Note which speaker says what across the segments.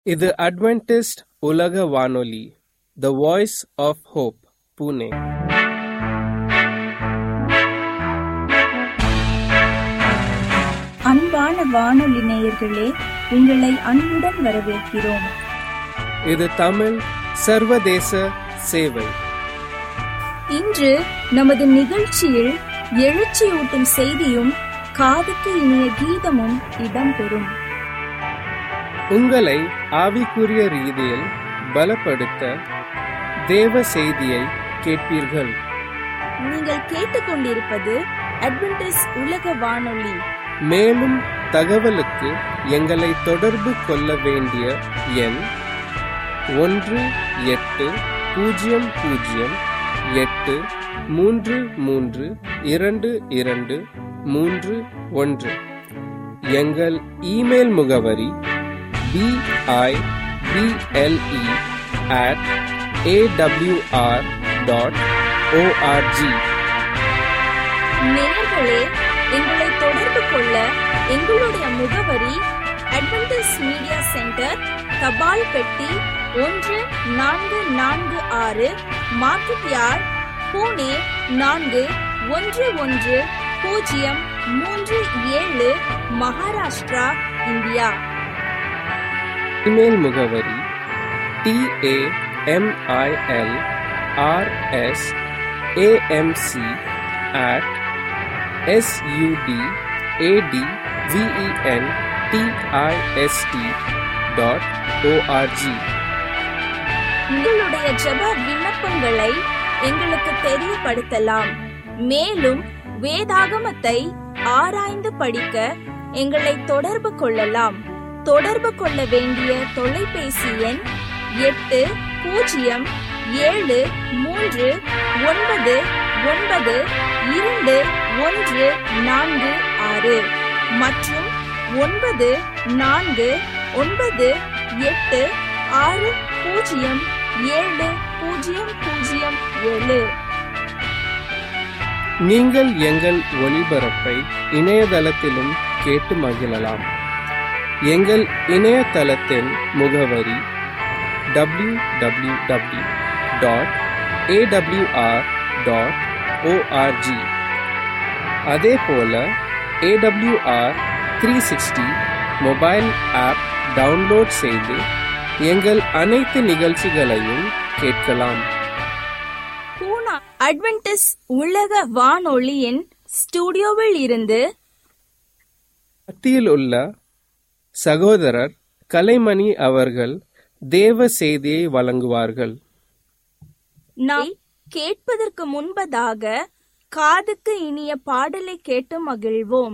Speaker 1: இது அட்வென்டிஸ்ட் உலக வானொலி the Voice of Hope Pune
Speaker 2: அன்பான வானொலி நேயர்களே உங்களை அன்புடன் வரவேற்கிறோம்
Speaker 1: இது தமிழ் சர்வதேச சேவை
Speaker 2: இன்று நமது நிகழ்ச்சியில் எழுச்சியூட்டும் செய்தியும் காதுக்கு இனிய கீதமும் இடம்பெறும்
Speaker 1: உங்களை ஆவிக்குரிய ரீதியில் பலப்படுத்த தேவ செய்தியை கேட்பீர்கள்
Speaker 2: நீங்கள் கேட்டுக்கொண்டிருப்பது அட்வென்டிஸ் உலக வானொலி
Speaker 1: மேலும் தகவலுக்கு எங்களை தொடர்பு கொள்ள வேண்டிய எண் ஒன்று எட்டு பூஜ்ஜியம் பூஜ்ஜியம் எட்டு மூன்று மூன்று இரண்டு இரண்டு மூன்று ஒன்று எங்கள் இமெயில் முகவரி BIBLE at AWR dot ORG
Speaker 2: நேயர்களே எங்களை தொடர்பு கொள்ள எங்களுடைய முகவரி அட்வென்டிஸ் மீடியா சென்டர் தபால் பெட்டி ஒன்று நான்கு நான்கு ஆறு மார்க்கெட் யார்ட் பூனே நான்கு ஒன்று ஒன்று பூஜ்ஜியம் மூன்று ஏழு மகாராஷ்டிரா இந்தியா
Speaker 1: இமெயில் முகவரி TAMIL RS AMC at SUD AT VEN DIST dot ORG
Speaker 2: உங்களுடைய ஜெப விண்ணப்பங்களை எங்களுக்கு தெரியப்படுத்தலாம் மேலும் வேதாகமத்தை ஆராய்ந்து படிக்க எங்களை தொடர்பு கொள்ளலாம் தொடர்பு கொள்ள வேண்டிய தொலைபேசி எண் எட்டு பூஜ்ஜியம் ஏழு மூன்று ஒன்பது ஒன்பது இரண்டு ஒன்று நான்கு ஆறு மற்றும் ஒன்பது நான்கு ஒன்பது எட்டு ஆறு பூஜ்ஜியம் ஏழு பூஜ்ஜியம் பூஜ்ஜியம் ஏழு
Speaker 1: நீங்கள் எங்கள் ஒளிபரப்பை இணையதளத்திலும் கேட்டு மகிழலாம் எங்கள் இணையதளத்தின் முகவரி W W W dot AWR dot ORG அதே போல AWR three sixty mobile app download செய்து எங்கள் அனைத்து நிகழ்ச்சிகளையும் கேட்கலாம்
Speaker 2: பூனா அட்வென்டிஸ் உலக வானொலியின் ஸ்டுடியோவில் இருந்து
Speaker 1: மத்தியில் உள்ள சகோதரர் கலைமணி அவர்கள் தேவ செய்தியை வழங்குவார்கள்
Speaker 2: நாம் கேட்பதற்கு முன்பதாக காதுக்கு இனிய பாடலை கேட்டு மகிழ்வோம்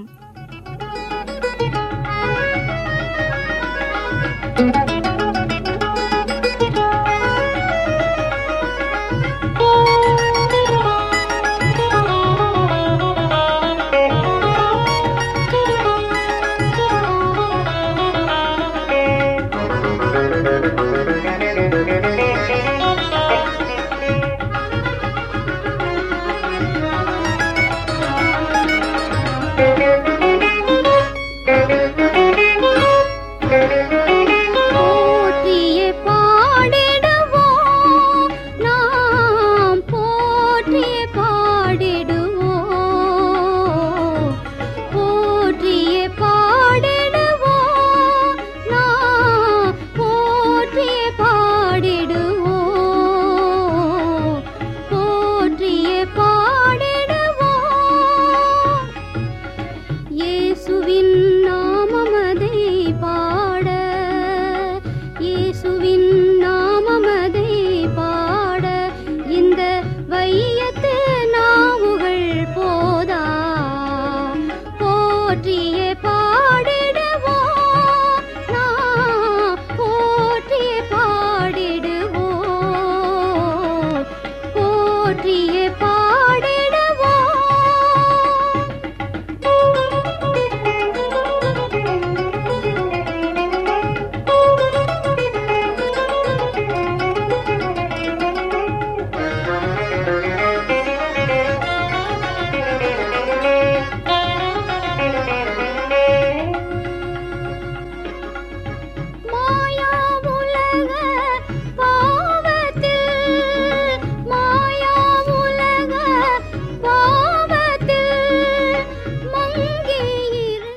Speaker 3: Thank you.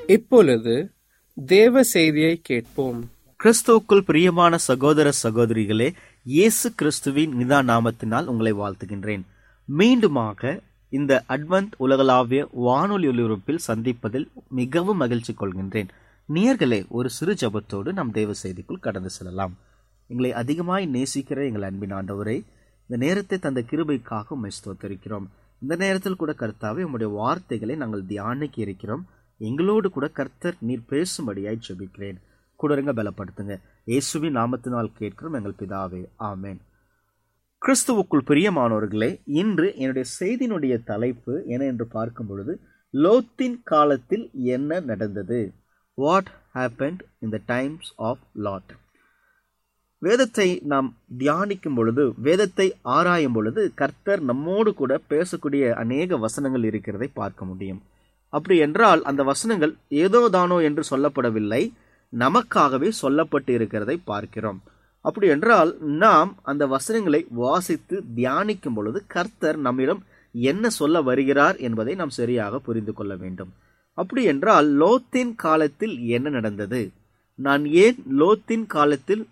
Speaker 1: இப்பொழுது தேவ செய்தியை கேட்போம்
Speaker 3: கிறிஸ்துவுக்குள் பிரியமான சகோதர சகோதரிகளே இயேசு கிறிஸ்துவின் நிதா நாமத்தினால் உங்களை வாழ்த்துகின்றேன் மீண்டுமாக இந்த அட்வந்த் உலகளாவிய வானொலி ஒலிபரப்பில் சந்திப்பதில் மிகவும் மகிழ்ச்சி கொள்கின்றேன் நேர்களே ஒரு சிறு ஜபத்தோடு நம் தேவ செய்திக்குள் கடந்து செல்லலாம் எங்களை அதிகமாய் நேசிக்கிற எங்கள் அன்பின் ஆண்டவரை இந்த நேரத்தை தந்த கிருபைக்காக உண்மை ஸ்தோத்தரிக்கிறோம் இந்த நேரத்தில் கூட கர்த்தாவே உம்முடைய வார்த்தைகளை நாங்கள் தியானிக்க இருக்கிறோம் எங்களோடு கூட கர்த்தர் நீர் பேசும்படியாய் ஜெபிக்கிறேன் கூடருங்க பலப்படுத்துங்க இயேசுவின் நாமத்தினால் கேட்கிறோம் எங்கள் பிதாவே ஆமேன் கிறிஸ்துவுக்குள் பிரியமானவர்களே இன்று என்னுடைய செய்தியினுடைய தலைப்பு என்ன என்று பார்க்கும் பொழுது லோத்தின் காலத்தில் என்ன நடந்தது what happened in the times of Lot வேதத்தை நாம் தியானிக்கும் பொழுது வேதத்தை ஆராயும் பொழுது கர்த்தர் நம்மோடு கூட பேசக்கூடிய அநேக வசனங்கள் இருக்கிறதை பார்க்க முடியும் அப்படி என்றால் அந்த வசனங்கள் ஏதோ தானோ என்று சொல்லப்படவில்லை நமக்காகவே சொல்லப்பட்டு இருக்கிறதை பார்க்கிறோம் அப்படி என்றால் நாம் அந்த வசனங்களை வாசித்து தியானிக்கும் பொழுது கர்த்தர் நம்மிடம் என்ன சொல்ல வருகிறார் என்பதை நாம் சரியாக புரிந்து கொள்ள வேண்டும் அப்படி என்றால் லோத்தின் காலத்தில் என்ன நடந்தது நான் ஏன் லோத்தின் காலத்தில்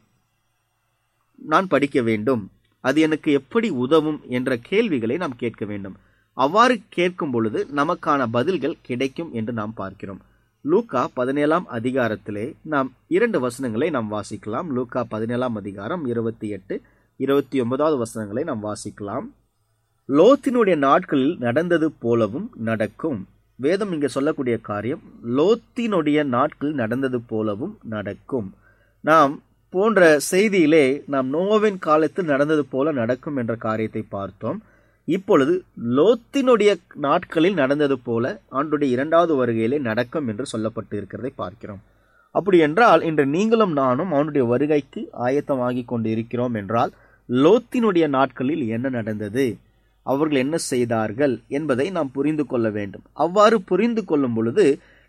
Speaker 3: நான் படிக்க வேண்டும் அது எனக்கு எப்படி உதவும் என்ற கேள்விகளை நாம் கேட்க வேண்டும் அவ்வாறு கேட்கும் பொழுது நமக்கான பதில்கள் கிடைக்கும் என்று நாம் பார்க்கிறோம் லூக்கா பதினேழாம் அதிகாரத்திலே நாம் இரண்டு வசனங்களை நாம் வாசிக்கலாம் லூக்கா பதினேழாம் அதிகாரம் இருபத்தி எட்டு இருபத்தி ஒன்பதாவது வசனங்களை நாம் வாசிக்கலாம் லோத்தினுடைய நாட்களில் நடந்தது போலவும் நடக்கும் வேதம் இங்கே சொல்லக்கூடிய காரியம் லோத்தினுடைய நாட்களில் நடந்தது போலவும் நடக்கும் நாம் போன்ற செய்தியிலே நாம் நோவின் காலத்தில் நடந்தது போல நடக்கும் என்ற காரியத்தை பார்த்தோம் இப்பொழுது லோத்தினுடைய நாட்களில் நடந்தது போல ஆண்டுடைய இரண்டாவது வருகையிலே நடக்கும் என்று சொல்லப்பட்டு இருக்கிறதை பார்க்கிறோம் அப்படி என்றால் இன்று நீங்களும் நானும் அவனுடைய வருகைக்கு ஆயத்தமாகி கொண்டு இருக்கிறோம் என்றால் லோத்தினுடைய நாட்களில் என்ன நடந்தது அவர்கள் என்ன செய்தார்கள் என்பதை நாம் புரிந்து கொள்ள வேண்டும் அவ்வாறு புரிந்து கொள்ளும் பொழுது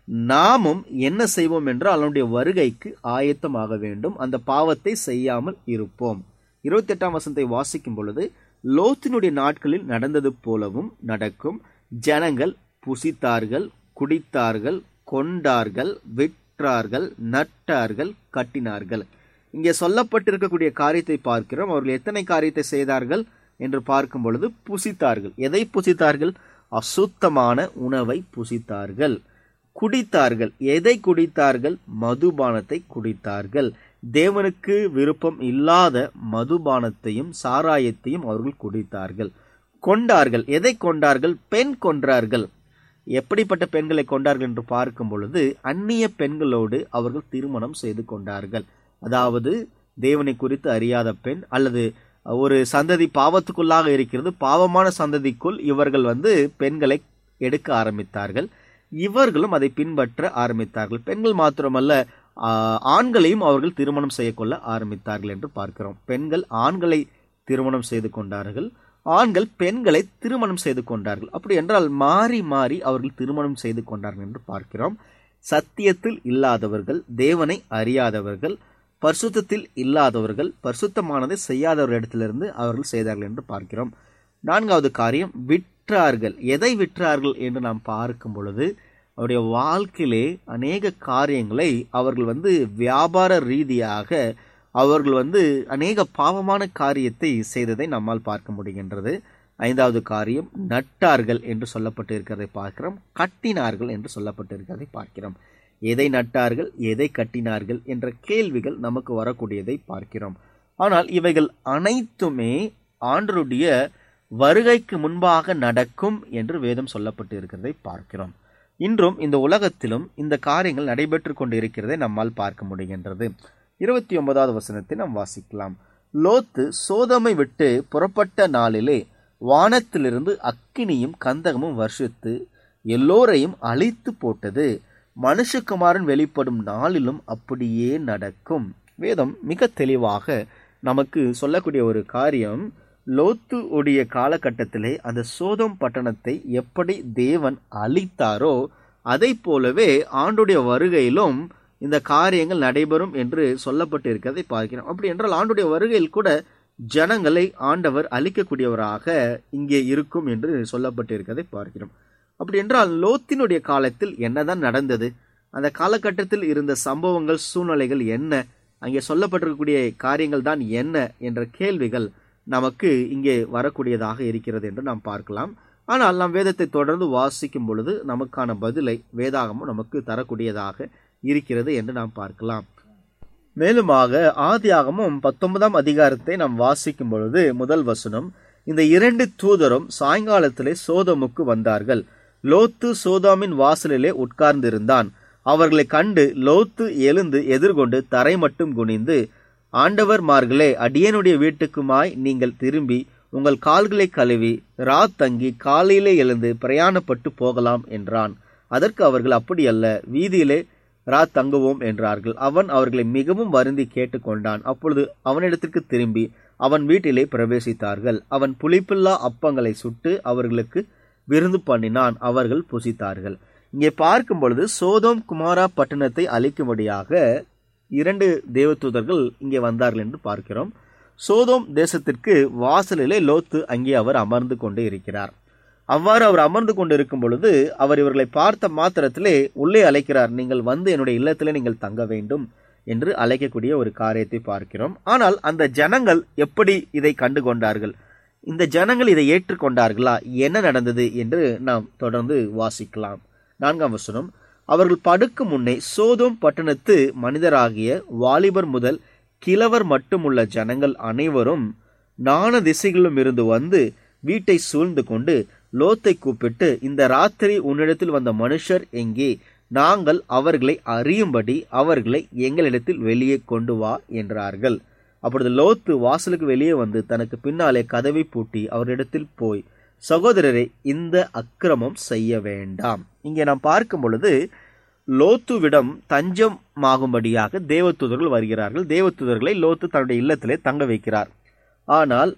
Speaker 3: நாமும் என்ன செய்வோம் என்றால் அவனுடைய வருகைக்கு ஆயத்தமாக வேண்டும் அந்த பாவத்தை செய்யாமல் இருப்போம் இருபத்தி எட்டாம் வசனத்தை வாசிக்கும் பொழுது லோத்தினுடைய நாட்களில் நடந்தது போலவும் நடக்கும் ஜனங்கள் புசித்தார்கள் குடித்தார்கள் கொண்டார்கள் விற்றார்கள் நட்டார்கள் கட்டினார்கள் இங்கே சொல்லப்பட்டிருக்கக்கூடிய காரியத்தை பார்க்கிறோம் அவர்கள் எத்தனை காரியத்தை செய்தார்கள் என்று பார்க்கும் பொழுது புசித்தார்கள் எதை புசித்தார்கள் அசுத்தமான உணவை புசித்தார்கள் குடித்தார்கள் எதை குடித்தார்கள் மதுபானத்தை குடித்தார்கள் தேவனுக்கு விருப்பம் இல்லாத மதுபானத்தையும் சாராயத்தையும் அவர்கள் குடித்தார்கள் கொண்டார்கள் எதை கொண்டார்கள் பெண் கொன்றார்கள் எப்படிப்பட்ட பெண்களை கொண்டார்கள் என்று பார்க்கும் பொழுது அந்நிய பெண்களோடு அவர்கள் திருமணம் செய்து கொண்டார்கள் அதாவது தேவனை குறித்து அறியாத பெண் அல்லது ஒரு சந்ததி பாவத்துக்குள்ளாக இருக்கிறது பாவமான சந்ததிக்குள் இவர்கள் வந்து பெண்களை எடுக்க ஆரம்பித்தார்கள் இவர்களும் அதை பின்பற்ற ஆரம்பித்தார்கள் பெண்கள் மாத்திரமல்ல ஆண்களையும் அவர்கள் திருமணம் செய்யக்கொள்ள ஆரம்பித்தார்கள் என்று பார்க்கிறோம் பெண்கள் ஆண்களை திருமணம் செய்து கொண்டார்கள் ஆண்கள் பெண்களை திருமணம் செய்து கொண்டார்கள் அப்படி என்றால் மாறி மாறி அவர்கள் திருமணம் செய்து கொண்டார்கள் என்று பார்க்கிறோம் சத்தியத்தில் இல்லாதவர்கள் தேவனை அறியாதவர்கள் பரிசுத்தத்தில் இல்லாதவர்கள் பரிசுத்தமானதை செய்யாதவர்களிடத்திலிருந்து அவர்கள் செய்தார்கள் என்று பார்க்கிறோம் நான்காவது காரியம் விற்றார்கள் எதை விற்றார்கள் என்று நாம் பார்க்கும் பொழுது அவருடைய வாழ்க்கையிலே அநேக காரியங்களை அவர்கள் வந்து வியாபார ரீதியாக அவர்கள் வந்து அநேக பாவமான காரியத்தை செய்ததை நம்மால் பார்க்க முடிகின்றது ஐந்தாவது காரியம் நட்டார்கள் என்று சொல்லப்பட்டு இருக்கிறதை பார்க்கிறோம் கட்டினார்கள் என்று சொல்லப்பட்டு இருக்கிறதை பார்க்கிறோம் எதை நட்டார்கள் எதை கட்டினார்கள் என்ற கேள்விகள் நமக்கு வரக்கூடியதை பார்க்கிறோம் ஆனால் இவைகள் அனைத்துமே ஆண்டருடைய வருகைக்கு முன்பாக நடக்கும் என்று வேதம் சொல்லப்பட்டு இருக்கிறதை பார்க்கிறோம் இன்றும் இந்த உலகத்திலும் இந்த காரியங்கள் நடைபெற்று கொண்டு இருக்கிறதை நம்மால் பார்க்க முடிகின்றது இருபத்தி ஒன்பதாவது வசனத்தை நாம் வாசிக்கலாம் லோத்து சோதமை விட்டு புறப்பட்ட நாளிலே வானத்திலிருந்து அக்கினியும் கந்தகமும் வருஷித்து எல்லோரையும் அழித்து போட்டது மனுஷகுமாரன் வெளிப்படும் நாளிலும் அப்படியே நடக்கும் வேதம் மிக தெளிவாக நமக்கு சொல்லக்கூடிய ஒரு காரியம் லோத்து உடைய காலகட்டத்திலே அந்த சோதம் பட்டணத்தை எப்படி தேவன் அழித்தாரோ அதை போலவே ஆண்டுடைய வருகையிலும் இந்த காரியங்கள் நடைபெறும் என்று சொல்லப்பட்டு இருக்கிறதை பார்க்கிறோம் அப்படி என்றால் ஆண்டுடைய வருகையில் கூட ஜனங்களை ஆண்டவர் அழிக்கக்கூடியவராக இங்கே இருக்கும் என்று சொல்லப்பட்டு இருக்கிறதை பார்க்கிறோம் அப்படி என்றால் லோத்தினுடைய காலத்தில் என்னதான் நடந்தது அந்த காலகட்டத்தில் இருந்த சம்பவங்கள் சூழ்நிலைகள் என்ன அங்கே சொல்லப்பட்டிருக்கக்கூடிய காரியங்கள் தான் என்ன என்ற கேள்விகள் நமக்கு இங்கே வரக்கூடியதாக இருக்கிறது என்று நாம் பார்க்கலாம் ஆனால் நாம் வேதத்தை தொடர்ந்து வாசிக்கும் பொழுது நமக்கான பதிலை வேதாகமும் நமக்கு தரக்கூடியதாக இருக்கிறது என்று நாம் பார்க்கலாம் மேலுமாக ஆதியாகமும் பத்தொன்பதாம் அதிகாரத்தை நாம் வாசிக்கும் பொழுது முதல் வசனம் இந்த இரண்டு தூதரும் சாயங்காலத்திலே சோதமுக்கு வந்தார்கள் லோத்து சோதாமின் வாசலிலே உட்கார்ந்திருந்தான் அவர்களை கண்டு லோத்து எழுந்து எதிர்கொண்டு தரை மட்டும் குனிந்து ஆண்டவர்மார்களே அடியனுடைய வீட்டுக்குமாய் நீங்கள் திரும்பி உங்கள் கால்களை கழுவி ரா தங்கி காலையிலே எழுந்து பிரயாணப்பட்டு போகலாம் என்றான் அதற்கு அவர்கள் அப்படியல்ல வீதியிலே ரா தங்குவோம் என்றார்கள் அவன் அவர்களை மிகவும் வருந்தி கேட்டுக்கொண்டான் அப்பொழுது அவனிடத்திற்கு திரும்பி அவன் வீட்டிலே பிரவேசித்தார்கள் அவன் புளிப்பில்லா அப்பங்களை சுட்டு அவர்களுக்கு விருந்து பண்ணினான் அவர்கள் புசித்தார்கள் இங்கே பார்க்கும் பொழுது சோதோம் குமாரா பட்டணத்தை அழிக்கும்படியாக இரண்டு தேவதூதர்கள் இங்கே வந்தார்கள் என்று பார்க்கிறோம் சோதோம் தேசத்திற்கு வாசலிலே லோத்து அங்கே அவர் அமர்ந்து கொண்டு இருக்கிறார் அவ்வாறு அவர் அமர்ந்து கொண்டு இருக்கும் பொழுது அவர் இவர்களை பார்த்த மாத்திரத்திலே உள்ளே அழைக்கிறார் நீங்கள் வந்து என்னுடைய இல்லத்திலே நீங்கள் தங்க வேண்டும் என்று அழைக்கக்கூடிய ஒரு காரியத்தை பார்க்கிறோம் ஆனால் அந்த ஜனங்கள் எப்படி இதை கண்டு கொண்டார்கள் இந்த ஜனங்கள் இதை ஏற்றுக்கொண்டார்களா என்ன நடந்தது என்று நாம் தொடர்ந்து வாசிக்கலாம் நான்காம் வசனம் அவர்கள் படுக்கும் முன்னே சோதோம் பட்டணத்து மனிதராகிய வாலிபர் முதல் கிழவர் மட்டுமுள்ள ஜனங்கள் அனைவரும் நான திசைகளிலும் இருந்து வந்து வீட்டை சூழ்ந்து கொண்டு லோத்தை கூப்பிட்டு இந்த ராத்திரி உன்னிடத்தில் வந்த மனுஷர் எங்கே நாங்கள் அவர்களை அறியும்படி அவர்களை எங்களிடத்தில் வெளியே கொண்டு வா என்றார்கள் அப்பொழுது லோத்து வாசலுக்கு வெளியே வந்து தனக்கு பின்னாலே கதவை பூட்டி அவரிடத்தில் போய் சகோதரரை இந்த அக்கிரமம் செய்ய வேண்டாம் இங்கே நாம் பார்க்கும் பொழுது லோத்துவிடம் தஞ்சமாகும்படியாக தேவதூதர்கள் வருகிறார்கள் தேவதூதர்களை லோத்து தன்னுடைய இல்லத்திலே தங்க வைக்கிறார் ஆனால்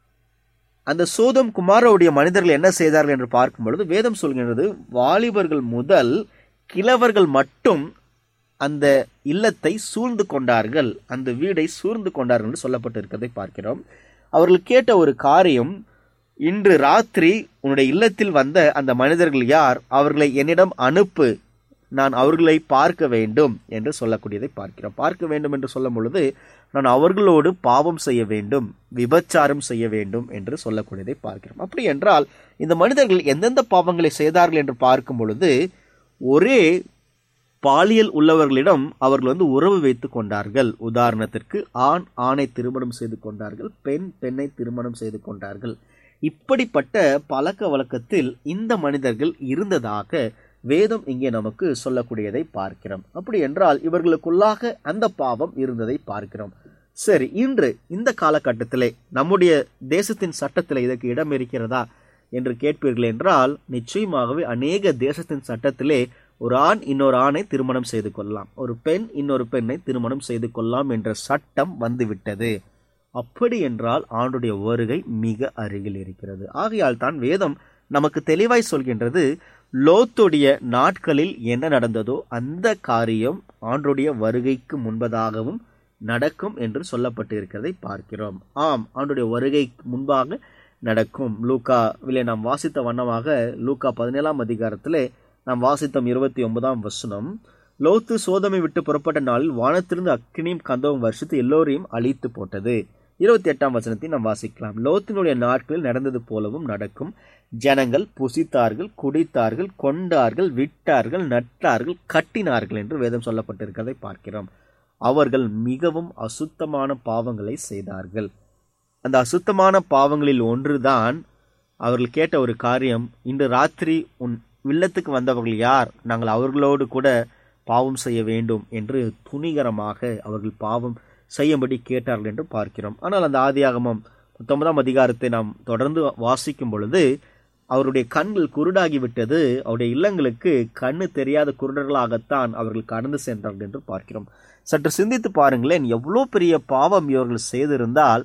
Speaker 3: அந்த சோதம் குமாரோடைய மனிதர்கள் என்ன செய்தார்கள் என்று பார்க்கும் பொழுது வேதம் சொல்கின்றது வாலிபர்கள் முதல் கிழவர்கள் மட்டும் அந்த இல்லத்தை சூழ்ந்து கொண்டார்கள் அந்த வீடை சூழ்ந்து கொண்டார்கள் என்று சொல்லப்பட்டிருக்கிறதை பார்க்கிறோம் அவர்கள் கேட்ட ஒரு காரியம் இன்று ராத்திரி உன்னுடைய இல்லத்தில் வந்த அந்த மனிதர்கள் யார் அவர்களை என்னிடம் அனுப்பு நான் அவர்களை பார்க்க வேண்டும் என்று சொல்லக்கூடியதை பார்க்கிறோம் பார்க்க வேண்டும் என்று சொல்லும் பொழுது நான் அவர்களோடு பாவம் செய்ய வேண்டும் விபச்சாரம் செய்ய வேண்டும் என்று சொல்லக்கூடியதை பார்க்கிறோம் அப்படி என்றால் இந்த மனிதர்கள் எந்தெந்த பாவங்களை செய்தார்கள் என்று பார்க்கும் பொழுது ஒரே பாலியல் உள்ளவர்களிடம் அவர்கள் வந்து உறவு வைத்துக் கொண்டார்கள் உதாரணத்திற்கு ஆண் ஆணை திருமணம் செய்து கொண்டார்கள் பெண் பெண்ணை திருமணம் செய்து கொண்டார்கள் இப்படிப்பட்ட பழக்க வழக்கத்தில் இந்த மனிதர்கள் இருந்ததாக வேதம் இங்கே நமக்கு சொல்லக்கூடியதை பார்க்கிறோம் அப்படி என்றால் இவர்களுக்குள்ளாக அந்த பாவம் இருந்ததை பார்க்கிறோம் சரி இன்று இந்த காலகட்டத்திலே நம்முடைய தேசத்தின் சட்டத்தில் இதற்கு இடம் இருக்கிறதா என்று கேட்பீர்கள் என்றால் நிச்சயமாகவே அநேக தேசத்தின் சட்டத்திலே ஒரு ஆண் இன்னொரு ஆணை திருமணம் செய்து கொள்ளலாம் ஒரு பெண் இன்னொரு பெண்ணை திருமணம் செய்து கொள்ளலாம் என்ற சட்டம் வந்துவிட்டது அப்படி என்றால் ஆண்டுடைய வருகை மிக அருகில் இருக்கிறது ஆகையால் தான் வேதம் நமக்கு தெளிவாய் சொல்கின்றது லோத்துடைய நாட்களில் என்ன நடந்ததோ அந்த காரியம் ஆண்டுடைய வருகைக்கு முன்பதாகவும் நடக்கும் என்று சொல்லப்பட்டு இருக்கிறதை பார்க்கிறோம் ஆம் ஆண்டுடைய வருகைக்கு முன்பாக நடக்கும் லூக்காவிலே நாம் வாசித்த வண்ணமாக லூக்கா பதினேழாம் அதிகாரத்திலே நாம் வாசித்தோம் இருபத்தி ஒன்பதாம் வசனம் லோத்து சோதமை விட்டு புறப்பட்ட நாளில் வானத்திலிருந்து அக்னியும் கந்தவும் வருஷத்து எல்லோரையும் அழித்து போட்டது இருபத்தி எட்டாம் வசனத்தை நாம் வாசிக்கலாம் லோத்தினுடைய நாட்களில் நடந்தது போலவும் நடக்கும் ஜனங்கள் புசித்தார்கள் குடித்தார்கள் கொண்டார்கள் விட்டார்கள் நட்டார்கள் கட்டினார்கள் என்று வேதம் சொல்லப்பட்டிருக்கிறதை பார்க்கிறோம் அவர்கள் மிகவும் அசுத்தமான பாவங்களை செய்தார்கள் அந்த அசுத்தமான பாவங்களில் ஒன்றுதான் அவர்கள் கேட்ட ஒரு காரியம் இன்று ராத்திரி உன் வில்லத்துக்கு வந்தவர்கள் யார் நாங்கள் அவர்களோடு கூட பாவம் செய்ய வேண்டும் என்று துணிகரமாக அவர்கள் பாவம் செய்யும்படி கேட்டார்கள் என்று பார்க்கிறோம் ஆனால் அந்த ஆதியாகமம் பத்தொன்பதாம் அதிகாரத்தை நாம் தொடர்ந்து வாசிக்கும் பொழுது அவருடைய கண்கள் குருடாகிவிட்டது அவருடைய இல்லங்களுக்கு கண்ணு தெரியாத குருடர்களாகத்தான் அவர்கள் கடந்து சென்றார்கள் என்று பார்க்கிறோம் சற்று சிந்தித்து பாருங்களேன் எவ்வளோ பெரிய பாவம் இவர்கள் செய்திருந்தால்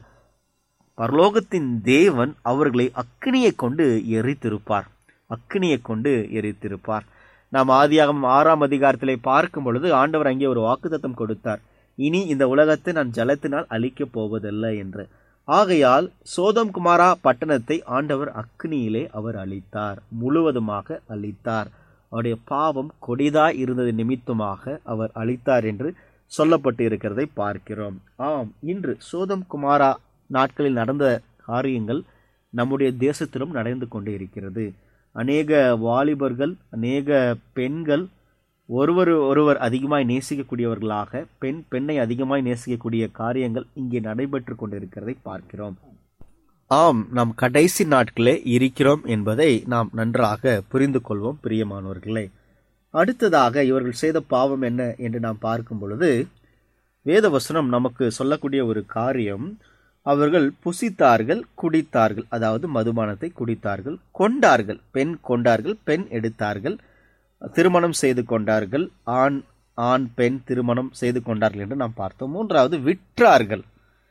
Speaker 3: பரலோகத்தின் தேவன் அவர்களை அக்னியை கொண்டு எரித்திருப்பார் அக்னியை கொண்டு எரித்திருப்பார் நாம் ஆதியாகம் ஆறாம் அதிகாரத்திலே பார்க்கும் பொழுது ஆண்டவர் அங்கே ஒரு வாக்குத்தத்தம் கொடுத்தார் இனி இந்த உலகத்தை நான் ஜலத்தினால் அழிக்கப் போவதில்லை என்று ஆகையால் சோதம் குமாரா பட்டணத்தை ஆண்டவர் அக்னியிலே அவர் அழித்தார் முழுவதுமாக அழித்தார் அவருடைய பாவம் கொடிதாய் இருந்தது நிமித்தமாக அவர் அளித்தார் என்று சொல்லப்பட்டு இருக்கிறதை பார்க்கிறோம் ஆம் இன்று சோதம் குமாரா நாட்களில் நடந்த காரியங்கள் நம்முடைய தேசத்திலும் நடந்து கொண்டே இருக்கிறது அநேக வாலிபர்கள் அநேக பெண்கள் ஒருவர் ஒருவர் அதிகமாய் நேசிக்கக்கூடியவர்களாக பெண் பெண்ணை அதிகமாய் நேசிக்கக்கூடிய காரியங்கள் இங்கே நடைபெற்று கொண்டிருக்கிறதை பார்க்கிறோம் ஆம் நாம் கடைசி நாட்களே இருக்கிறோம் என்பதை நாம் நன்றாக புரிந்து கொள்வோம் பிரியமானவர்களே அடுத்ததாக இவர்கள் செய்த பாவம் என்ன என்று நாம் பார்க்கும் பொழுது வேதவசனம் நமக்கு சொல்லக்கூடிய ஒரு காரியம் அவர்கள் புசித்தார்கள் குடித்தார்கள் அதாவது மதுபானத்தை குடித்தார்கள் கொண்டார்கள் பெண் கொண்டார்கள் பெண் எடுத்தார்கள் திருமணம் செய்து கொண்டார்கள் ஆண் ஆண் பெண் திருமணம் செய்து கொண்டார்கள் என்று நாம் பார்த்தோம் மூன்றாவது விற்றார்கள்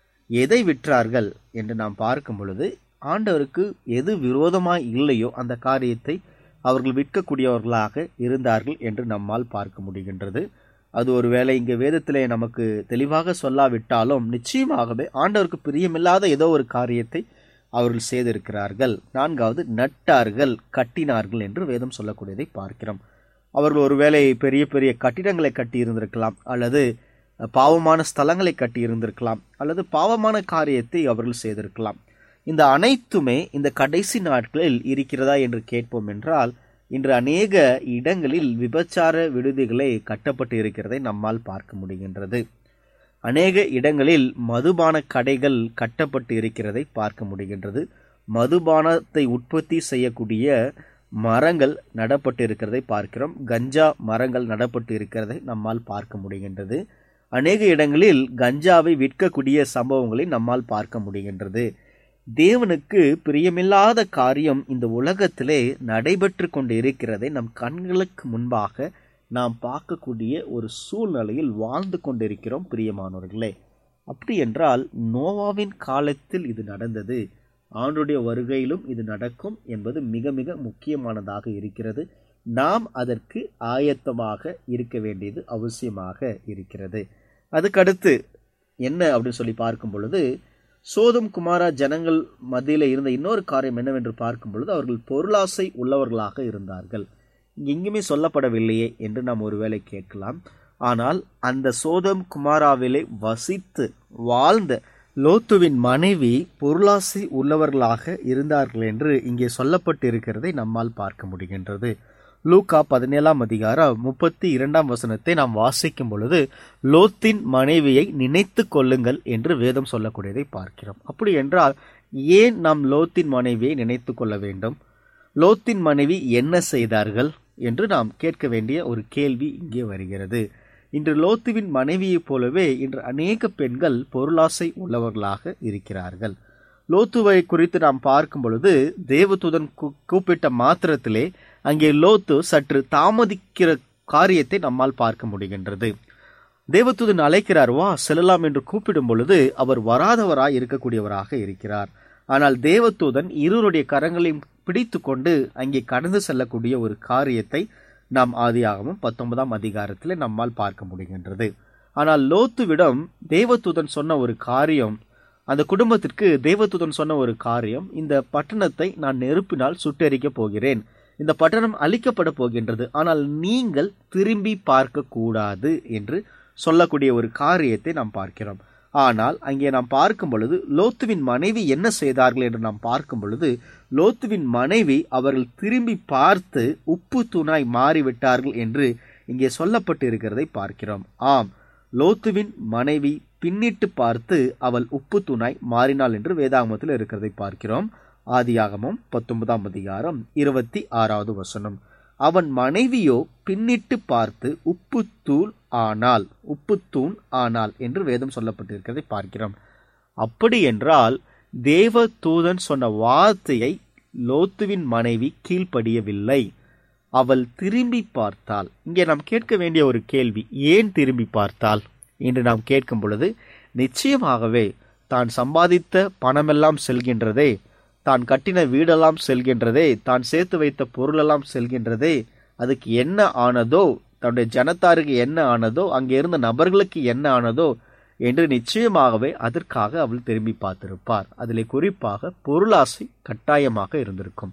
Speaker 3: எதை விற்றார்கள் என்று நாம் பார்க்கும் பொழுது ஆண்டவருக்கு எது விரோதமாய் இல்லையோ அந்த காரியத்தை அவர்கள் விற்கக்கூடியவர்களாக இருந்தார்கள் என்று நம்மால் பார்க்க முடிகின்றது அது ஒருவேளை இங்கே வேதத்திலே நமக்கு தெளிவாக சொல்லாவிட்டாலும் நிச்சயமாகவே ஆண்டவருக்கு பிரியமில்லாத ஏதோ ஒரு காரியத்தை அவர்கள் செய்திருக்கிறார்கள் நான்காவது நட்டார்கள் கட்டினார்கள் என்று வேதம் சொல்லக்கூடியதை பார்க்கிறோம் அவர்கள் ஒருவேளை பெரிய பெரிய கட்டிடங்களை கட்டி இருந்திருக்கலாம் அல்லது பாவமான ஸ்தலங்களை கட்டி இருந்திருக்கலாம் அல்லது பாவமான காரியத்தை அவர்கள் செய்திருக்கலாம் இந்த அனைத்துமே இந்த கடைசி நாட்களில் இருக்கிறதா என்று கேட்போம் என்றால் இன்று அநேக இடங்களில் விபச்சார விடுதிகளை கட்டப்பட்டு இருக்கிறதை நம்மால் பார்க்க முடிகின்றது அநேக இடங்களில் மதுபான கடைகள் கட்டப்பட்டு இருக்கிறதை பார்க்க முடிகின்றது மதுபானத்தை உற்பத்தி செய்யக்கூடிய மரங்கள் நடப்பட்டு இருக்கிறதை பார்க்கிறோம் கஞ்சா மரங்கள் நடப்பட்டு இருக்கிறதை நம்மால் பார்க்க முடிகின்றது அநேக இடங்களில் கஞ்சாவை விற்கக்கூடிய சம்பவங்களை நம்மால் பார்க்க முடிகின்றது தேவனுக்கு பிரியமில்லாத காரியம் இந்த உலகத்திலே நடைபெற்று கொண்டு இருக்கிறதை நம் கண்களுக்கு முன்பாக நாம் பார்க்கக்கூடிய ஒரு சூழ்நிலையில் வாழ்ந்து கொண்டிருக்கிறோம் பிரியமானவர்களே அப்படி என்றால் நோவாவின் காலத்தில் இது நடந்தது ஆண்டுடைய வருகையிலும் இது நடக்கும் என்பது மிக மிக முக்கியமானதாக இருக்கிறது நாம் அதற்கு ஆயத்தமாக இருக்க வேண்டியது அவசியமாக இருக்கிறது அதுக்கடுத்து என்ன அப்படின்னு சொல்லி பார்க்கும் பொழுது சோதம் குமாரா ஜனங்கள் மத்தியில் இருந்த இன்னொரு காரியம் என்னவென்று பார்க்கும் பொழுது அவர்கள் பொருளாசை உள்ளவர்களாக இருந்தார்கள் எங்குமே சொல்லப்படவில்லையே என்று நாம் ஒருவேளை கேட்கலாம் ஆனால் அந்த சோதம் குமாராவிலே வசித்து வாழ்ந்த லோத்துவின் மனைவி பொருளாசை உள்ளவர்களாக இருந்தார்கள் என்று இங்கே சொல்லப்பட்டு இருக்கிறதை நம்மால் பார்க்க முடிகின்றது லூக்கா பதினேழாம் அதிகாரம் முப்பத்தி இரண்டாம் வசனத்தை நாம் வாசிக்கும் பொழுது லோத்தின் மனைவியை நினைத்து கொள்ளுங்கள் என்று வேதம் சொல்லக்கூடியதை பார்க்கிறோம் அப்படி என்றால் ஏன் நாம் லோத்தின் மனைவியை நினைத்து கொள்ள வேண்டும் லோத்தின் மனைவி என்ன செய்தார்கள் என்று நாம் கேட்க வேண்டிய ஒரு கேள்வி இங்கே வருகிறது இன்று லோத்துவின் மனைவியைப் போலவே இன்று அநேக பெண்கள் பொருளாசை உள்ளவர்களாக இருக்கிறார்கள் லோத்துவை குறித்து நாம் பார்க்கும் பொழுது தேவதூதன் கூப்பிட்ட மாத்திரத்திலே அங்கே லோத்து சற்று தாமதிக்கிற காரியத்தை நம்மால் பார்க்க முடிகின்றது தேவதூதன் அழைக்கிறார் வா செல்லலாம் என்று கூப்பிடும் பொழுது அவர் வராதவராய் இருக்கக்கூடியவராக இருக்கிறார் ஆனால் தேவதூதன் இருவருடைய கரங்களையும் பிடித்து கொண்டு அங்கே கடந்து செல்லக்கூடிய ஒரு காரியத்தை நாம் ஆதியாகமும் பத்தொன்பதாம் அதிகாரத்தில் நம்மால் பார்க்க முடிகின்றது ஆனால் லோத்துவிடம் தேவதூதன் சொன்ன ஒரு காரியம் அந்த குடும்பத்திற்கு தேவதூதன் சொன்ன ஒரு காரியம் இந்த பட்டணத்தை நான் நெருப்பினால் சுட்டெரிக்கப் போகிறேன் இந்த பட்டணம் அழிக்கப்பட போகின்றது ஆனால் நீங்கள் திரும்பி பார்க்க கூடாது என்று சொல்லக்கூடிய ஒரு காரியத்தை நாம் பார்க்கிறோம் ஆனால் அங்கே நாம் பார்க்கும் பொழுது லோத்துவின் மனைவி என்ன செய்தார்கள் என்று நாம் பார்க்கும் பொழுது லோத்துவின் மனைவி அவர்கள் திரும்பி பார்த்து உப்பு தூணாய் மாறிவிட்டார்கள் என்று இங்கே சொல்லப்பட்டு இருக்கிறதை பார்க்கிறோம் ஆம் லோத்துவின் மனைவி பின்னிட்டு பார்த்து அவள் உப்பு தூணாய் மாறினாள் என்று வேதாகமத்தில் இருக்கிறதை பார்க்கிறோம் ஆதியாகமும் பத்தொன்பதாம் அதிகாரம் இருபத்தி ஆறாவது வசனம் அவன் மனைவியோ பின்னிட்டு பார்த்து உப்பு தூள் ஆனால் உப்புத்தூண் ஆனால் என்று வேதம் சொல்லப்பட்டிருக்கிறதை பார்க்கிறோம் அப்படி என்றால் தேவ தூதன் சொன்ன வார்த்தையை லோத்துவின் மனைவி கீழ்ப்படியவில்லை அவள் திரும்பி பார்த்தாள் இங்கே நாம் கேட்க வேண்டிய ஒரு கேள்வி ஏன் திரும்பி பார்த்தாள் என்று நாம் கேட்கும் பொழுது நிச்சயமாகவே தான் சம்பாதித்த பணமெல்லாம் செல்கின்றதே தான் கட்டின வீடெல்லாம் செல்கின்றதே தான் சேர்த்து வைத்த பொருளெல்லாம் செல்கின்றதே அதுக்கு என்ன ஆனதோ தன்னுடைய ஜனத்தாருக்கு என்ன ஆனதோ அங்கே இருந்த நபர்களுக்கு என்ன ஆனதோ என்று நிச்சயமாகவே அதற்காக அவள் திரும்பி பார்த்திருப்பார் அதிலே குறிப்பாக பொருளாசை கட்டாயமாக இருந்திருக்கும்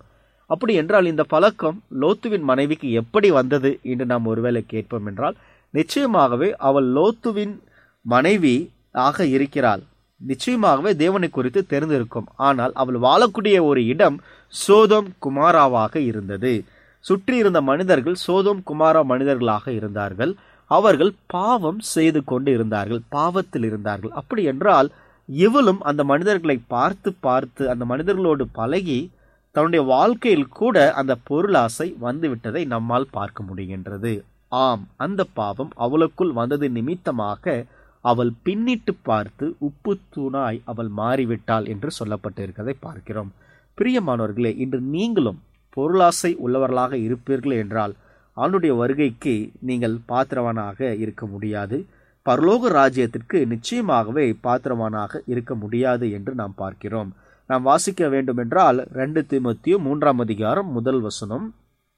Speaker 3: அப்படி என்றால் இந்த பழக்கம் லோத்துவின் மனைவிக்கு எப்படி வந்தது என்று நாம் ஒருவேளை கேட்போம் என்றால் நிச்சயமாகவே அவள் லோத்துவின் மனைவி ஆக இருக்கிறாள் நிச்சயமாகவே தேவனை குறித்து தெரிந்திருக்கும் ஆனால் அவள் வாழக்கூடிய ஒரு இடம் சோதோம் குமாராவாக இருந்தது சுற்றி இருந்த மனிதர்கள் சோதோம் குமாரா மனிதர்களாக இருந்தார்கள் அவர்கள் பாவம் செய்து கொண்டு இருந்தார்கள் பாவத்தில் இருந்தார்கள் அப்படி என்றால் இவளும் அந்த மனிதர்களை பார்த்து பார்த்து அந்த மனிதர்களோடு பழகி தன்னுடைய வாழ்க்கையில் கூட அந்த பொருளாசை வந்துவிட்டதை நம்மால் பார்க்க முடிகின்றது ஆம் அந்த பாவம் அவளுக்குள் வந்தது நிமித்தமாக அவள் பின்னிட்டு பார்த்து உப்பு தூணாய் அவள் மாறிவிட்டாள் என்று சொல்லப்பட்டிருக்கிறதை பார்க்கிறோம் பிரியமானவர்களே இன்று நீங்களும் பொருளாசை உள்ளவர்களாக இருப்பீர்கள் என்றால் அவனுடைய வருகைக்கு நீங்கள் பாத்திரவானாக இருக்க முடியாது பரலோக ராஜ்யத்திற்கு நிச்சயமாகவே பாத்திரவானாக இருக்க முடியாது என்று நாம் பார்க்கிறோம் நாம் வாசிக்க வேண்டும் என்றால் ரெண்டு திமுத்தியும் மூன்றாம் அதிகாரம் முதல் வசனம்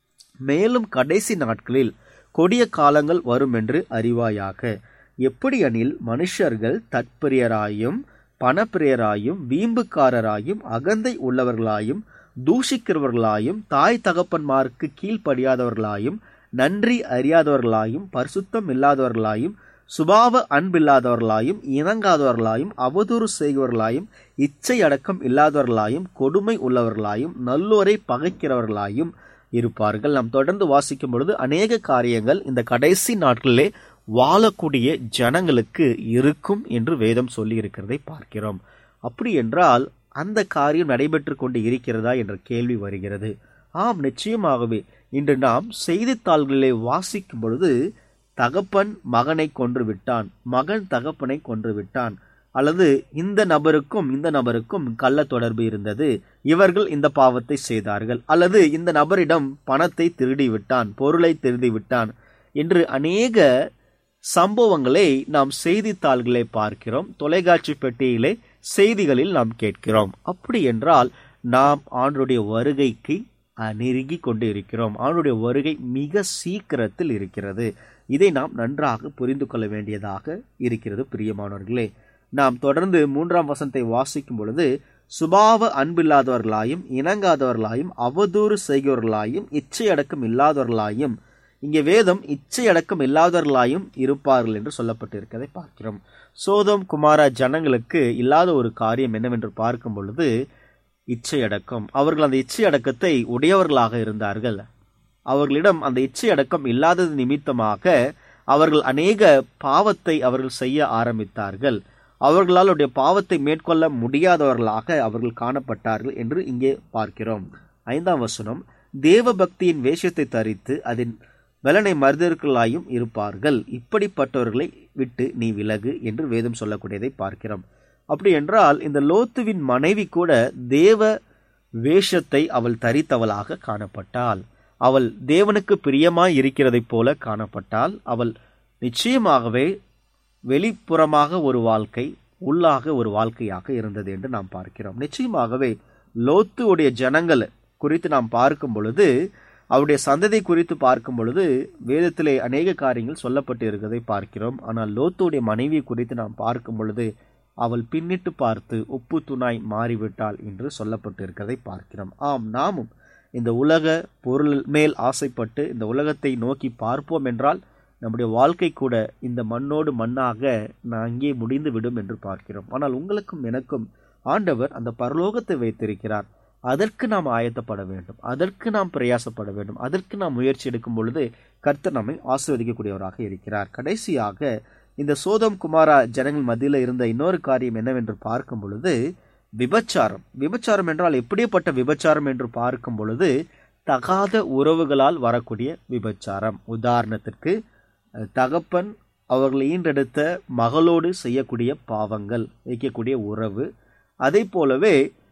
Speaker 3: மேலும் கடைசி நாட்களில் கொடிய காலங்கள் வரும் என்று அறிவாயாக எப்படி எனில் மனுஷர்கள் தற்பிரியராயும் பணப்பிரியராயும் வீம்புக்காரராயும் அகந்தை உள்ளவர்களாயும் தூஷிக்கிறவர்களாயும் தாய் தகப்பன்மாருக்கு கீழ்ப்படியாதவர்களாயும் நன்றி அறியாதவர்களாயும் பரிசுத்தம் இல்லாதவர்களாயும் சுபாவ அன்பில்லாதவர்களாயும் இணங்காதவர்களாயும் அவதூறு செய்கிறவர்களாயும் இச்சை அடக்கம் இல்லாதவர்களாயும் கொடுமை உள்ளவர்களாயும் நல்லோரை பகைக்கிறவர்களாயும் இருப்பார்கள் நாம் தொடர்ந்து வாசிக்கும் பொழுது அநேக காரியங்கள் இந்த கடைசி நாட்களிலே வாழக்கூடிய ஜனங்களுக்கு இருக்கும் என்று வேதம் சொல்லி இருக்கிறதை பார்க்கிறோம் அப்படி என்றால் அந்த காரியம் நடைபெற்று கொண்டு இருக்கிறதா என்ற கேள்வி வருகிறது ஆம் நிச்சயமாகவே இன்று நாம் செய்தித்தாள்களிலே வாசிக்கும் பொழுது தகப்பன் மகனை கொன்று விட்டான் மகன் தகப்பனை கொன்று விட்டான் அல்லது இந்த நபருக்கும் இந்த நபருக்கும் கள்ள தொடர்பு இருந்தது இவர்கள் இந்த பாவத்தை செய்தார்கள் அல்லது இந்த நபரிடம் பணத்தை திருடி விட்டான் பொருளை திருடி விட்டான் என்று அநேக சம்பவங்களை நாம் செய்தித்தாள்களை பார்க்கிறோம் தொலைக்காட்சி பெட்டியிலே செய்திகளில் நாம் கேட்கிறோம் அப்படி என்றால் நாம் ஆண்டுடைய வருகைக்கு நெருங்கி கொண்டு இருக்கிறோம் அவனுடைய வருகை மிக சீக்கிரத்தில் இருக்கிறது இதை நாம் நன்றாக புரிந்து கொள்ள வேண்டியதாக இருக்கிறது பிரியமானவர்களே நாம் தொடர்ந்து மூன்றாம் வசனத்தை வாசிக்கும் பொழுது சுபாவ அன்பில்லாதவர்களாயும் இணங்காதவர்களாயும் அவதூறு செய்கிறவர்களாயும் இச்சை அடக்கம் இல்லாதவர்களாயும் இங்கே வேதம் இச்சை அடக்கம் இல்லாதவர்களாயும் இருப்பார்கள் என்று சொல்லப்பட்டிருக்கிறதை பார்க்கிறோம் சோதம் குமார ஜனங்களுக்கு இல்லாத ஒரு காரியம் என்னவென்று பார்க்கும் பொழுது இச்சை அடக்கம் அவர்கள் அந்த இச்சை அடக்கத்தை உடையவர்களாக இருந்தார்கள் அவர்களிடம் அந்த இச்சை அடக்கம் இல்லாதது நிமித்தமாக அவர்கள் அநேக பாவத்தை அவர்கள் செய்ய ஆரம்பித்தார்கள் அவர்களால் அவருடைய பாவத்தை மேற்கொள்ள முடியாதவர்களாக அவர்கள் காணப்பட்டார்கள் என்று இங்கே பார்க்கிறோம் ஐந்தாம் வசனம் தேவ பக்தியின் வேஷத்தை தரித்து அதன் வெலனை மருதர்களாயும் இருப்பார்கள் இப்படிப்பட்டவர்களை விட்டு நீ விலகு என்று வேதம் சொல்லக்கூடியதை பார்க்கிறோம் அப்படி என்றால் இந்த லோத்துவின் மனைவி கூட தேவ வேஷத்தை அவள் தரித்தவளாக காணப்பட்டாள் அவள் தேவனுக்கு பிரியமாய் இருக்கிறதைப் போல காணப்பட்டால் அவள் நிச்சயமாகவே வெளிப்புறமாக ஒரு வாழ்க்கை உள்ளாக ஒரு வாழ்க்கையாக இருந்தது என்று நாம் பார்க்கிறோம் நிச்சயமாகவே லோத்து உடைய ஜனங்கள் குறித்து நாம் பார்க்கும் பொழுது அவருடைய சந்ததி குறித்து பார்க்கும் பொழுது வேதத்திலே அநேக காரியங்கள் சொல்லப்பட்டு இருக்கிறதை பார்க்கிறோம் ஆனால் லோத்துடைய மனைவி குறித்து நாம் பார்க்கும் பொழுது அவள் பின்னிட்டு பார்த்து உப்பு துணாய் மாறிவிட்டாள் என்று சொல்லப்பட்டு இருக்கிறதை பார்க்கிறோம் ஆம் நாமும் இந்த உலக பொருள் மேல் ஆசைப்பட்டு இந்த உலகத்தை நோக்கி பார்ப்போம் என்றால் நம்முடைய வாழ்க்கை கூட இந்த மண்ணோடு மண்ணாக நான் அங்கே முடிந்து விடும் என்று பார்க்கிறோம் ஆனால் உங்களுக்கும் எனக்கும் ஆண்டவர் அந்த பரலோகத்தை வைத்திருக்கிறார் அதற்கு நாம் ஆயத்தப்பட வேண்டும் அதற்கு நாம் பிரயாசப்பட வேண்டும் அதற்கு நாம் முயற்சி எடுக்கும் பொழுது கர்த்தர் நம்மை ஆசிர்வதிக்கக்கூடியவராக இருக்கிறார் கடைசியாக இந்த சோதம் குமாரா ஜனங்கள் மத்தியில் இருந்த இன்னொரு காரியம் என்னவென்று பார்க்கும் பொழுது விபச்சாரம் விபச்சாரம் என்றால் எப்படிப்பட்ட விபச்சாரம் என்று பார்க்கும் பொழுது தகாத உறவுகளால் வரக்கூடிய விபச்சாரம் உதாரணத்திற்கு தகப்பன் அவர்கள் ஈன்றெடுத்த மகளோடு செய்யக்கூடிய பாவங்கள் வைக்கக்கூடிய உறவு அதே போலவே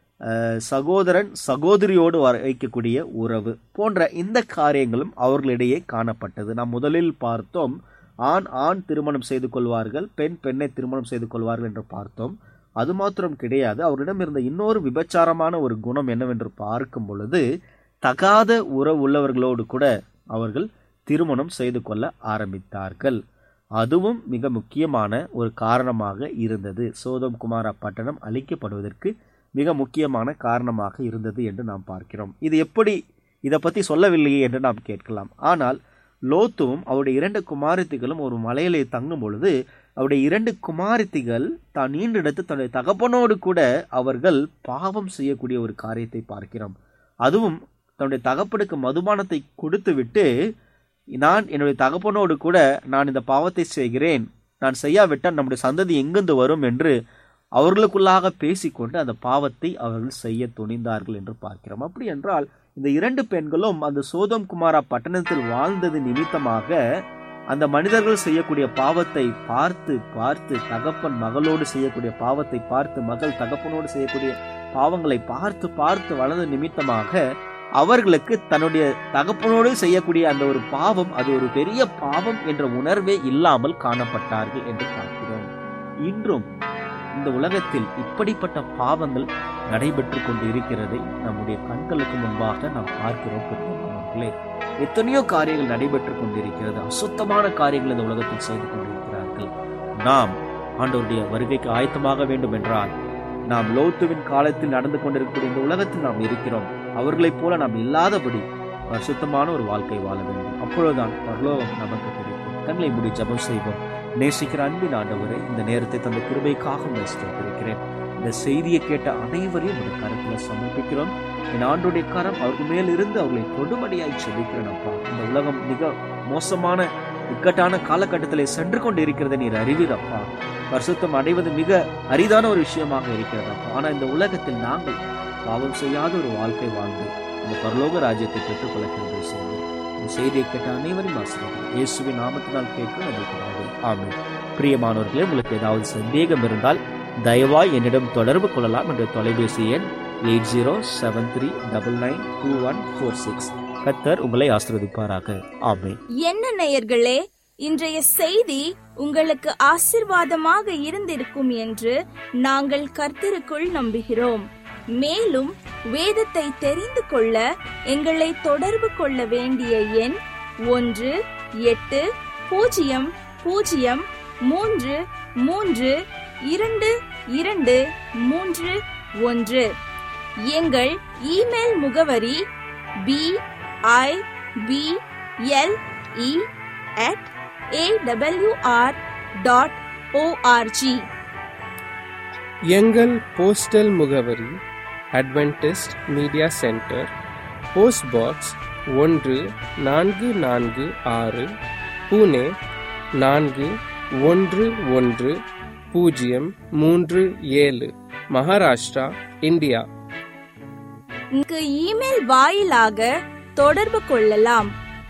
Speaker 3: சகோதரன் சகோதரியோடு வர வைக்கக்கூடிய உறவு போன்ற இந்த காரியங்களும் அவர்களிடையே காணப்பட்டது நாம் முதலில் பார்த்தோம் ஆண் ஆண் திருமணம் செய்து கொள்வார்கள் பெண் பெண்ணை திருமணம் செய்து கொள்வார்கள் என்று பார்த்தோம் அது மாத்திரம் கிடையாது அவரிடம் இருந்த இன்னொரு விபச்சாரமான ஒரு குணம் என்னவென்று பார்க்கும் பொழுது தகாத உறவு உள்ளவர்களோடு கூட அவர்கள் திருமணம் செய்து கொள்ள ஆரம்பித்தார்கள் அதுவும் மிக முக்கியமான ஒரு காரணமாக இருந்தது சோதம் குமாரா பட்டணம் அழிக்கப்படுவதற்கு மிக முக்கியமான காரணமாக இருந்தது என்று நாம் பார்க்கிறோம் இது எப்படி இதை பற்றி சொல்லவில்லையே என்று நாம் கேட்கலாம் ஆனால் லோத்துவும் அவருடைய இரண்டு குமாரத்திகளும் ஒரு மலையிலே தங்கும் பொழுது அவருடைய இரண்டு குமாரத்திகள் தான் நீண்டெடுத்து தன்னுடைய தகப்பனோடு கூட அவர்கள் பாவம் செய்யக்கூடிய ஒரு காரியத்தை பார்க்கிறோம் அதுவும் தன்னுடைய தகப்பனுக்கு மதுபானத்தை கொடுத்து விட்டு நான் என்னுடைய தகப்பனோடு கூட நான் இந்த பாவத்தை செய்கிறேன் நான் செய்யாவிட்டால் நம்முடைய சந்ததி எங்கிருந்து வரும் என்று அவர்களுக்குள்ளாக பேசிக்கொண்டு அந்த பாவத்தை அவர்கள் செய்ய துணிந்தார்கள் என்று பார்க்கிறோம் அப்படி என்றால் இந்த இரண்டு பெண்களும் அந்த சோதம் குமாரா பட்டணத்தில் வாழ்ந்தது நிமித்தமாக அந்த மனிதர்கள் செய்யக்கூடிய பாவத்தை பார்த்து பார்த்து தகப்பன் மகளோடு செய்யக்கூடிய பாவத்தை பார்த்து மகள் தகப்பனோடு செய்யக்கூடிய பாவங்களை பார்த்து பார்த்து வளர்ந்த நிமித்தமாக அவர்களுக்கு தன்னுடைய தகப்பனோடு செய்யக்கூடிய அந்த ஒரு பாவம் அது ஒரு பெரிய பாவம் என்ற உணர்வே இல்லாமல் காணப்பட்டார்கள் என்று பார்க்கிறோம் இன்றும் இந்த உலகத்தில் இப்படிப்பட்ட பாவங்கள் நடைபெற்று கொண்டு இருக்கிறதை நம்முடைய கண்களுக்கு முன்பாக நாம் பார்க்கிறோம் பெரியமானவர்களே எத்தனையோ காரியங்கள் நடைபெற்று கொண்டிருக்கிறது அசுத்தமான காரியங்கள் இந்த உலகத்தில் செய்து கொண்டிருக்கிறார்கள் நாம் ஆண்டவருடைய வருகைக்கு ஆயத்தமாக வேண்டும் என்றால் நாம் லோத்துவின் காலத்தில் நடந்து கொண்டிருக்கக்கூடிய இந்த உலகத்தில் நாம் இருக்கிறோம் அவர்களைப் போல நாம் இல்லாதபடி பரிசுத்தமான ஒரு வாழ்க்கை வாழ வேண்டும் அப்பொழுதுதான் பரலோகம் நமக்கு கிடைக்கும் கண்களை மூடி ஜெபம் செய்வோம் நேசிக்கிற அன்பின் ஆண்டவரை இந்த நேரத்தை தந்த கிருபைக்காக நேசித்திருக்கிறேன் இந்த செய்தியை கேட்ட அனைவரையும் ஒரு கரத்தில் சமர்ப்பிக்கிறோம் என் ஆண்டுடைய கரம் அவர்கள் மேல் இருந்து அவர்களை தொடுமடியாய் செபிக்கிறேன் அப்பா இந்த உலகம் மிக மோசமான இக்கட்டான காலகட்டத்தில் சென்று கொண்டு இருக்கிறதை நீர் அறிவீரப்பா பரிசுத்தம் அடைவது மிக அரிதான ஒரு விஷயமாக இருக்கிறது அப்பா ஆனால் இந்த உலகத்தில் நாங்கள் பாவம் செய்யாத ஒரு வாழ்க்கை வாழ்ந்து இந்த பரலோக ராஜ்யத்தை பெற்றுக்கொள்ள கிருபை செய்வோம் இந்த செய்தியை கேட்ட அனைவரும் ஆசிரியர் இயேசுவின் நாமத்தினால் கேட்க நம்பிக்கிறார்கள் ஆமென் பிரியமானவர்களே உங்களுக்கு ஏதாவது சந்தேகம் இருந்தால் தயவாய் என்னிடம் தொடர்பு கொள்ளலாம் என்ற தொலைபேசி எண் eight zero seven three double nine two one four six கத்தர் உங்களை ஆசிர்வதிப்பாராக ஆமென்
Speaker 2: என்ன நேயர்களே இன்றைய செய்தி உங்களுக்கு ஆசிர்வாதமாக இருந்திருக்கும் என்று நாங்கள் கர்த்தருக்குள் நம்புகிறோம் மேலும் வேதத்தை தெரிந்து கொள்ள எங்களை தொடர்பு கொள்ள வேண்டிய எண் ஒன்று எட்டு பூஜ்ஜியம் பூஜ்ஜியம் மூன்று மூன்று இரண்டு இரண்டு மூன்று ஒன்று எங்கள் இமெயில் முகவரி B I B L E at AWR dot ORG
Speaker 1: எங்கள் போஸ்டல் முகவரி Adventist media centre post box ஒன்று நான்கு நான்கு ஆறு புனே நான்கு ஒன்று ஒன்று பூஜ்ஜியம் மூன்று ஏழு மகாராஷ்டிரா இந்தியா
Speaker 2: இங்கு இமெயில் வாயிலாக தொடர்பு கொள்ளலாம்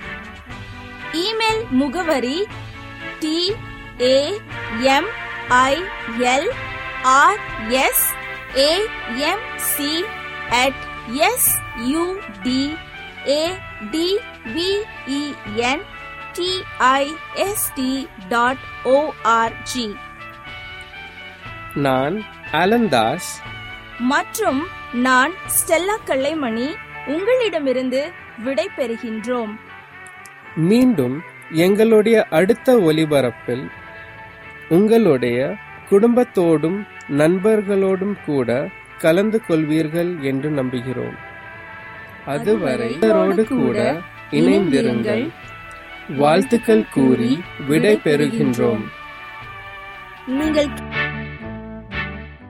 Speaker 2: இமெயில் முகவரி T A M I L R S A M C at S U D A T V E N D I S T dot ORG
Speaker 1: நான் அலந்தாஸ்
Speaker 2: மற்றும் நான் ஸ்டெல்லா கல்லைமணி உங்களிடமிருந்து விடை பெறுகின்றோம்
Speaker 1: மீண்டும் எங்களுடைய அடுத்த ஒலிபரப்பில் உங்களுடைய குடும்பத்தோடும் நண்பர்களோடும் கூட கலந்து கொள்வீர்கள் என்று நம்புகிறோம் அதுவரை இவரோடு கூட இணைந்திருங்கள் வாழ்த்துக்கள் கூறி விடை பெறுகின்றோம்
Speaker 2: நீங்கள்